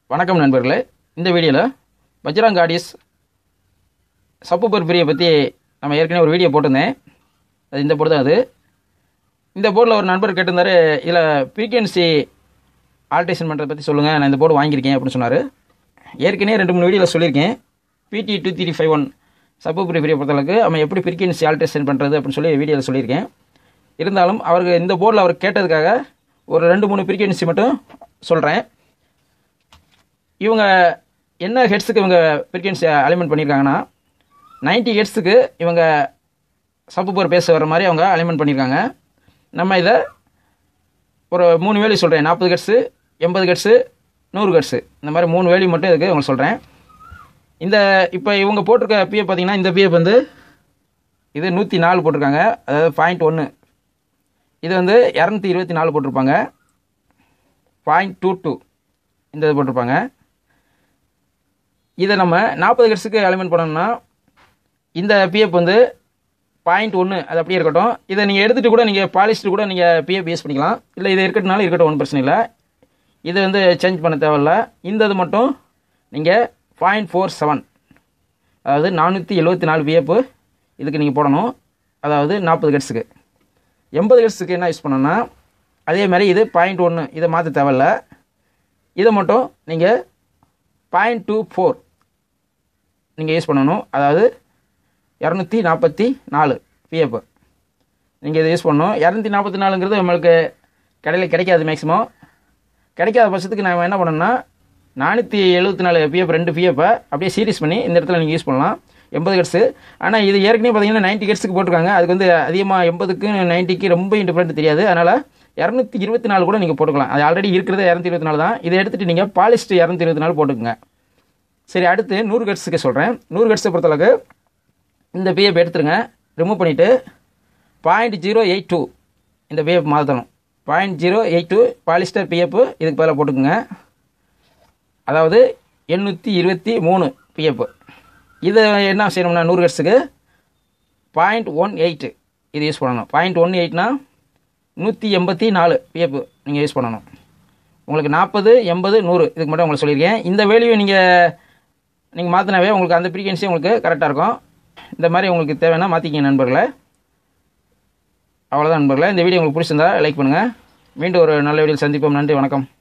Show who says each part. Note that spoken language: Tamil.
Speaker 1: வணக்கம் நண்பர்களே இந்த வீடியோவில் பஜ்ராங் ஆடியஸ் சப்பு பர்பரியை பற்றி நம்ம ஏற்கனவே ஒரு வீடியோ போட்டிருந்தேன் அது இந்த போர்டு தான் அது இந்த போர்டில் ஒரு நண்பர் கேட்டிருந்தாரு இதில் ஃப்ரீக்வன்சி ஆல்ட்ரேஷன் பண்ணுறதை பற்றி சொல்லுங்கள் நான் இந்த போர்டு வாங்கியிருக்கேன் அப்படின்னு சொன்னார் ஏற்கனவே ரெண்டு மூணு வீடியோவில் சொல்லியிருக்கேன் பிடி டூ த்ரீ ஃபைவ் ஒன் சப்பு பர்பரியை பொறுத்தளவுக்கு அவன் எப்படி ஃப்ரீக்வன்சி ஆல்ட்ரேஷன் பண்ணுறது அப்படின்னு சொல்லி வீடியோவில் சொல்லியிருக்கேன் இருந்தாலும் அவருக்கு இந்த போர்டில் அவர் கேட்டதுக்காக ஒரு ரெண்டு மூணு ஃப்ரீக்வன்சி மட்டும் சொல்கிறேன் இவங்க என்ன ஹெட்ஸுக்கு இவங்க ஃப்ரீக்வன்சி அலைன்மெண்ட் பண்ணியிருக்காங்கன்னா 90 ஹெட்ஸுக்கு இவங்க சப்பு போர் பேச வர மாதிரி அவங்க அலைன்மெண்ட் பண்ணியிருக்காங்க நம்ம இதை ஒரு மூணு வேல்யூ சொல்கிறேன் நாற்பது கட்ஸு எண்பது கட்ஸு நூறு கட்ஸு இந்த மாதிரி மூணு வேல்யூ மட்டும் இதுக்கு உங்களுக்கு சொல்கிறேன் இந்த இப்போ இவங்க போட்டிருக்க பிஎஃப் பார்த்தீங்கன்னா இந்த பிஎஃப் வந்து இது நூற்றி நாலு போட்டிருக்காங்க அதாவது பாயிண்ட் ஒன்று இது வந்து இரநூத்தி இருபத்தி நாலு போட்டிருப்பாங்க பாயிண்ட் டூ டூ இந்த இது போட்டிருப்பாங்க இதை நம்ம நாற்பது ஹெட்ஸுக்கு அலைன்மெண்ட் பண்ணோம்னா இந்த பிஎஃப் வந்து பாயிண்ட் ஒன்று அது அப்படியே இருக்கட்டும் இதை நீங்கள் எடுத்துகிட்டு கூட நீங்கள் பாலிஸ்ட்டு கூட நீங்கள் பிஎஃப் யூஸ் பண்ணிக்கலாம் இல்லை இது இருக்கட்டும்னாலும் இருக்கட்டும் ஒன்றும் பிரச்சனை இல்லை இது வந்து சேஞ்ச் பண்ண தேவையில்ல இந்த இது மட்டும் நீங்கள் பாயிண்ட் ஃபோர் செவன் அதாவது நானூற்றி எழுபத்தி நாலு பிஎஃப் இதுக்கு நீங்கள் போடணும் அதாவது நாற்பது ஹெட்ஸுக்கு எண்பது ஹெட்ஸுக்கு என்ன யூஸ் பண்ணோன்னா அதே மாதிரி இது பாயிண்ட் ஒன்று இதை மாற்ற தேவையில்ல இதை மட்டும் நீங்கள் பாயிண்ட் டூ ஃபோர் நீங்கள் யூஸ் பண்ணணும் அதாவது இரநூத்தி நாற்பத்தி நாலு பிஎஃப் நீங்கள் இதை யூஸ் பண்ணணும் இரநூத்தி நாற்பத்தி நாலுங்கிறது நம்மளுக்கு கடையில் கிடைக்காது மேக்ஸிமம் கிடைக்காத பட்சத்துக்கு நான் என்ன பண்ணேன்னா நானூற்றி எழுபத்தி நாலு பிஎஃப் ரெண்டு பிஎஃப்பை அப்படியே சீரிஸ் பண்ணி இந்த இடத்துல நீங்கள் யூஸ் பண்ணலாம் எண்பது ஹெட்ஸு ஆனால் இது ஏற்கனவே பார்த்தீங்கன்னா நைன்ட்டி ஹெட்ஸுக்கு போட்டிருக்காங்க அதுக்கு வந்து அதிகமாக எண்பதுக்கு நைன்ட்டிக்கு ரொம்ப டிஃப்ரெண்ட் தெரியாது அதனால் இரநூத்தி இருபத்தி நாலு கூட நீங்கள் போட்டுக்கலாம் அது ஆல்ரெடி இருக்கிறது இரநூத்தி இருபத்தி நாலு தான் இதை எடுத்துகிட்டு நீங்கள் பாலிஸ்ட் இரநூத்தி இருபத்தி நாலு போட்டுக்கோங்க சரி அடுத்து நூறு கட்ஸுக்கு சொல்கிறேன் நூறு கட்ஸை பொறுத்தளவுக்கு இந்த பிஎஃப் எடுத்துருங்க ரிமூவ் பண்ணிவிட்டு பாயிண்ட் ஜீரோ எயிட் டூ இந்த பிஎஃப் மாற்றணும் point zero eight two polyester PF இதுக்கு பதிலாக போட்டுக்குங்க அதாவது எண்ணூற்றி இருபத்தி மூணு பிஎஃப் இது என்ன செய்யணும்னா நூறு கட்ஸுக்கு பாயிண்ட் ஒன் எயிட்டு இது யூஸ் பண்ணணும் பாயிண்ட் ஒன் எயிட்னா நூற்றி எண்பத்தி நாலு பிஎஃப் நீங்கள் யூஸ் பண்ணணும் உங்களுக்கு நாற்பது எண்பது நூறு இதுக்கு மட்டும் உங்களுக்கு சொல்லியிருக்கேன் இந்த வேல்யூ நீங்கள் நீங்கள் மாற்றினாவே உங்களுக்கு அந்த ஃப்ரீக்வன்சி உங்களுக்கு கரெக்டாக இருக்கும் இந்த மாதிரி உங்களுக்கு தேவைன்னா மாற்றிக்கிங்க நண்பர்களே அவ்வளோதான் நண்பர்களே இந்த வீடியோ உங்களுக்கு பிடிச்சிருந்தா லைக் பண்ணுங்கள் மீண்டும் ஒரு நல்ல வீடியோ சந்திப்போம் நன்றி வணக்கம்